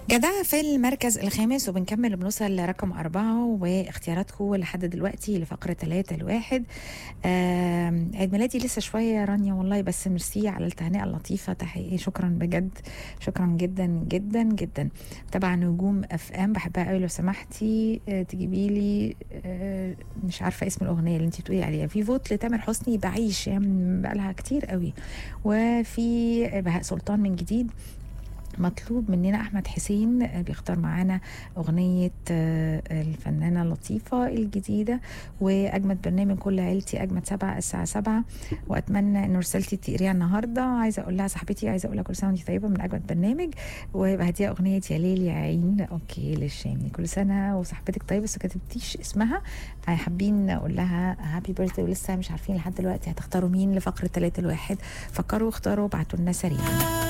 جدع في المركز الخامس وبنكمل بنوصل لرقم أربعة واختياراتكم لحد دلوقتي لفقرة ثلاثة لواحد آم، عيد ميلادي لسه شوية يا رانيا والله بس ميرسي على التهنئة اللطيفة تحقيقي شكرا بجد شكرا جدا جدا جدا طبعا نجوم اف ام بحبها قوي لو سمحتي آه، تجيبي لي آه، مش عارفة اسم الأغنية اللي انت بتقولي عليها في فوت لتامر حسني بعيش يعني بقالها كتير قوي وفي بهاء سلطان من جديد مطلوب مننا احمد حسين آه، بيختار معانا اغنيه آه، الفنانه اللطيفه الجديده واجمد برنامج كل عيلتي اجمد سبعة الساعه سبعة واتمنى ان رسالتي تقريها النهارده عايزه اقول لها صاحبتي عايزه اقول لها كل سنه وانت طيبه من اجمد برنامج وبهديها اغنيه يا ليل يا عين اوكي للشامي كل سنه وصاحبتك طيبه بس ما كتبتيش اسمها آه، حابين نقول لها هابي بيرثدي ولسه مش عارفين لحد دلوقتي هتختاروا مين لفقره ثلاثة الواحد فكروا واختاروا وابعتوا لنا سريعا